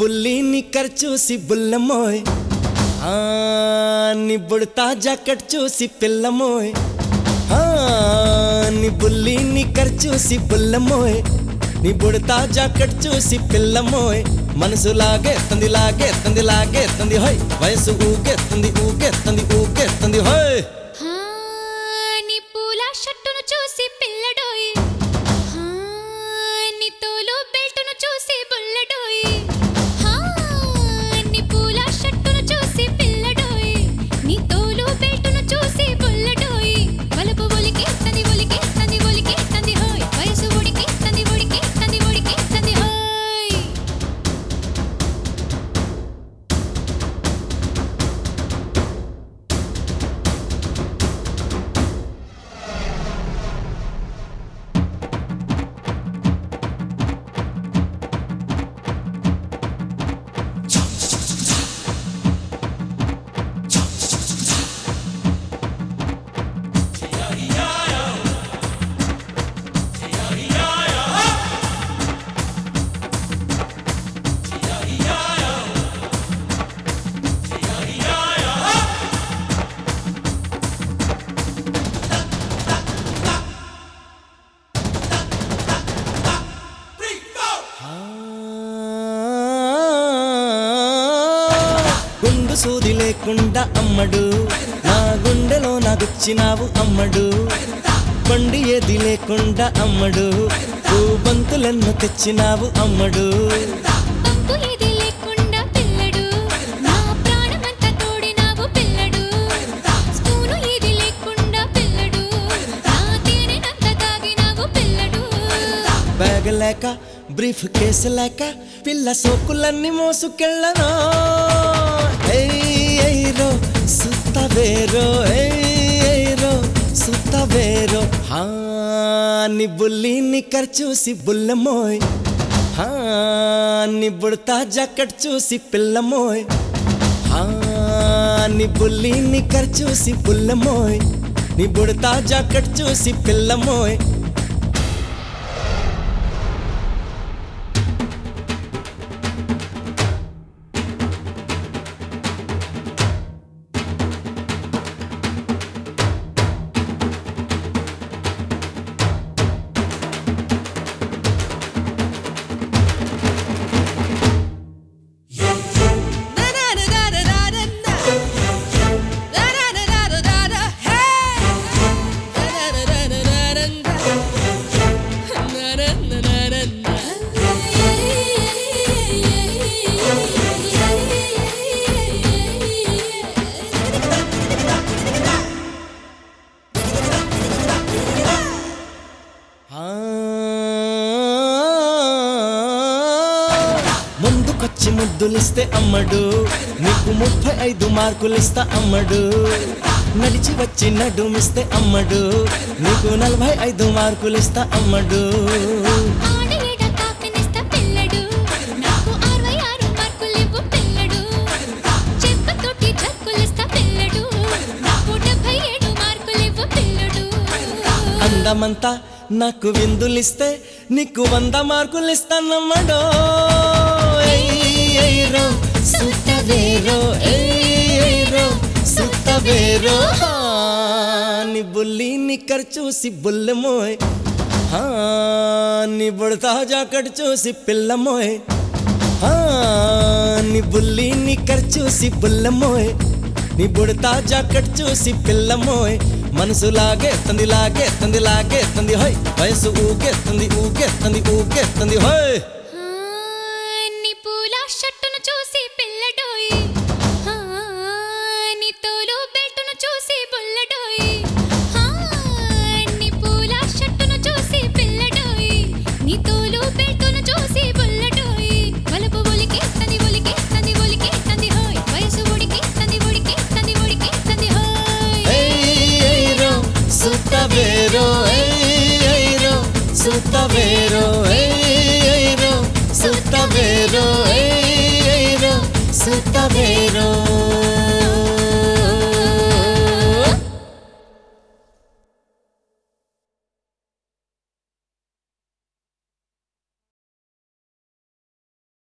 బుల్లి నిక్కర్ చూసి బుల్లమోయ్ ఆ, నీ బుడతా జాకెట్ చూసి పిల్లమోయ్ ఆ, నీ బుల్లి నిక్కర్ చూసి బుల్లమోయ్ నీ బుడతా జాకెట్ చూసి పిల్లమోయ్ మనసు లాగేస్తుంది లాగేస్తుంది లాగేస్తుంది హోయ్ వయసు ఊగేస్తుంది ఊగేస్తుంది ఊగేస్తుంది హోయ్ హా, నీ పూల షర్టును చూసి పిల్లడోయ్ హా, నీ తోలు బెల్టును చూసి బుల్లడోయ్ హా, నీ పూల షర్టును చూసి పిల్లడోయ్ నీ తోలు బెల్టును చూసి బుల్లడోయ్ వలపు ఒలికేస్తుంది ఒలికేస్తుంది ఒలికేస్తుంది హోయ్ వయసు ఉడికేస్తుంది ఉడికేస్తుంది ఉడికేస్తుంది హోయ్ గుండు సూది లేకుండా అమ్మడు నా గుండెలో నాగుచ్చినావు అమ్మడు బండి ఏది లేకుండా అమ్మడు బంతులెన్ను తెచ్చినావు అమ్మడు పంపు ఏది లేకుండా పిల్లడు నా ప్రాణమంతా తోడినావు పిల్లడు స్పూను ఏది లేకుండా పిల్లడు నా తేనెనంతా తాగినావు పిల్లడు బ్యాగ్ లేక బ్రీఫ్ కేసు లేక పిల్ల సోకులన్నీ మోసుకెళ్ళను ఎయ్యో సుత్త వేరో ఎయ్యో సుత్త వేరో హా నీ బుల్లి నిక్కర్ చూసి బుల్లమోయ్ హా నీ బుడతా జాకెట్ చూసి పిల్లమోయ్ హా నీ బుల్లి నిక్కర్ చూసి బుల్లమోయ్ నీ బుడతా జాకెట్ చూసి పిల్లమోయ్ ఆ ముందుకొచ్చి ముద్దులిస్తే అమ్మడు నీకు ముప్పై ఐదు మార్కులిస్తా అమ్మడు నడిచి వచ్చి నడుమిస్తే అమ్మడు నీకు నలభై ఐదు మార్కులిస్తా అమ్మడు ఆడేడ కాకనిస్తా పిల్లడు నాకు అరవై ఆరు మార్కులివ్వు పిల్లడు చెప్పుతోటి జక్కులిస్తా పిల్లడు నాకు డెబ్బై ఏడు మార్కులివ్వు పిల్లడు అందమంతా నాకు విందులిస్తే నీకు వంద మార్కులిస్తానమ్మడో ఎయ్యో సుత్తవేరో ఎయ్యో సుత్తవేరో హా, నీ బుల్లి నిక్కర్ చూసి బుల్లమోయ్ హా, నీ బుడతా జాకెట్ చూసి పిల్లమోయ్ హా, నీ బుల్లి నిక్కర్ చూసి బుల్లమోయ్ నీ బుడతా జాకెట్ చూసి పిల్లమోయ్ మనసు లాగేస్తుంది లాగేస్తుంది లాగేస్తుంది హోయ్ వయసు ఊగేస్తుంది ఊగేస్తుంది ఊగేస్తుంది హోయ్ ఆ, నీ పూల షర్టును చూసి పిల్లడోయ్ ఆ, నీ తోలు బెల్టును చూసి బుల్లడోయ్ ఆ, నీ పూల షర్టును చూసి పిల్లడోయ్ నీ తోలు బెల్టును చూసి బుల్లడోయ్ వలపు ఒలికేస్తుంది ఒలికేస్తుంది ఒలికేస్తుంది హోయ్ వయసు ఉడికేస్తుంది ఉడికేస్తుంది ఉడికేస్తుంది హోయ్ ఎయ్యో సుత్తవేరో ఎయ్యో సుత్తవేరో ఎయ్యో సుత్తవేరో ఎయ్యో సుత్తవేరో